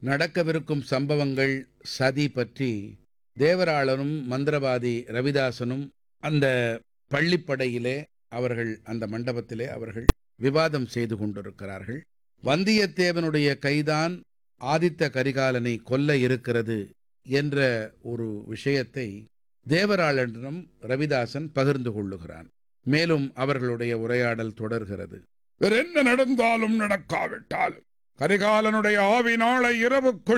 நடக்கவிருக்கும் சம்பவங்கள் சதி பற்றி தேவராளனும் மந்திரவாதி ரவிதாசனும் அந்த பள்ளிப்படையிலே அவர்கள் அந்த மண்டபத்திலே அவர்கள் விவாதம் செய்து கொண்டிருக்கிறார்கள் வந்தியத்தேவனுடைய கைதான் ஆதித்த கரிகாலனை கொல்ல இருக்கிறது என்ற ஒரு விஷயத்தை தேவராளனிடம் ரவிதாசன் பகிர்ந்து கொள்ளுகிறான் மேலும் அவர்களுடைய உரையாடல் தொடர்கிறது வேற என்ன நடந்தாலும் நடக்காவிட்டாலும் கரிகாலனுடைய ஆவி நாளை இரவுக்குள்